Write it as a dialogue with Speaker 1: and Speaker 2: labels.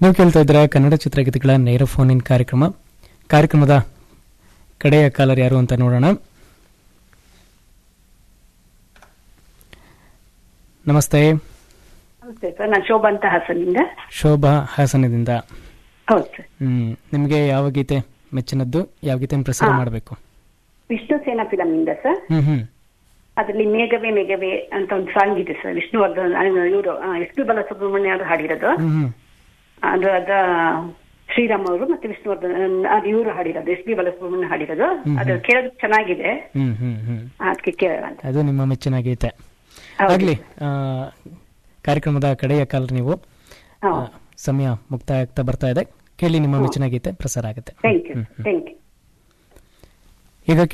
Speaker 1: ನೀವು ಕೇಳ್ತಾ ಇದ್ದೀರಾ ಕನ್ನಡ ಚಿತ್ರಗೀತೆಗಳ ನೇರ ಫೋನ್ ಇನ್ ಕಾರ್ಯಕ್ರಮ ಕಾರ್ಯಕ್ರಮದ ಕಡೆಯ ಕಾಲರ್ ಯಾರು ಅಂತ ನೋಡೋಣ ನಮಸ್ತೆ
Speaker 2: ನಮಸ್ತೆ ಸರ್ ನಾನು ಶೋಭಾ ಅಂತ ಹಾಸನಿಂದ
Speaker 1: ಶೋಭಾ ಹಾಸನದಿಂದ
Speaker 2: ಹೌದು ಸರ್
Speaker 1: ಹ್ಮ್ ನಿಮಗೆ ಯಾವ ಗೀತೆ ಮೆಚ್ಚಿನದ್ದು ಯಾವ ಗೀತೆ ಪ್ರಸಾರ
Speaker 2: ಹಾ.
Speaker 1: ಮಾಡಬೇಕು
Speaker 2: ವಿಷ್ಣು ಸೇನಾ ಫಿಲಂ ಇಂದ ಸರ್
Speaker 1: ಹ್ಮ್ ಹ್ಮ್
Speaker 2: ಅದರಲ್ಲಿ ಮೇಘವೇ ಮೇಘವೇ ಅಂತ ಒಂದು ಸಾಂಗ್ ಇದೆ ಸರ್ ವಿಷ್ಣುವರ್ಧನ್ ಇವರು ಎಸ್ ಪಿ ಬಾಲಸುಬ್ರಹ್ಮಣ್ಯ ಅವರು ಹಾಡಿರೋದು
Speaker 1: ಹ್ಮ್ ಹ್ಮ್
Speaker 2: ಅದು ಅದ ಶ್ರೀರಾಮ್ ಅವರು ಮತ್ತೆ ವಿಷ್ಣುವರ್ಧನ್ ಅದು ಇವರು ಹಾಡಿರೋದು ಎಸ್ ಪಿ ಬಾಲಸುಬ್ರಹ್ಮಣ್ಯ ಹಾಡಿರೋದು
Speaker 1: ಹ್ಮ್
Speaker 2: ಅದು ಕೇಳೋದು ಚೆನ್ನಾಗಿದೆ
Speaker 1: ಹ್ಮ್ ಹ್ಮ್ ಹ್ಮ್
Speaker 2: ಅದಕ್ಕೆ ಕೇಳೋಣ ಅಂತ
Speaker 1: ಅದು ನಿಮ್ಮ ಮೆಚ್ಚಿನ ಗೀತೆ
Speaker 2: ಹೌದು.
Speaker 1: ಆಗ್ಲಿ ಆ, ಕಾರ್ಯಕ್ರಮದ ಕಡೆಯ ಕಾಲ ನೀವು
Speaker 2: ಹಾ
Speaker 1: ಆ, ಸಮಯ ಮುಕ್ತಾಯ ಆಗ್ತಾ ಬರ್ತಾ ಇದೆ ಕೇಳಿ ನಿಮ್ಮ ಮೆಚ್ಚಿನ ಗೀತೆ ಪ್ರಸಾರ ಆಗುತ್ತೆ
Speaker 2: ಥ್ಯಾಂಕ್ ಯು
Speaker 1: ಹ್ಮ್, ಹ್ಮ್.
Speaker 2: ಥ್ಯಾಂಕ್ ಯು
Speaker 1: ಈಗ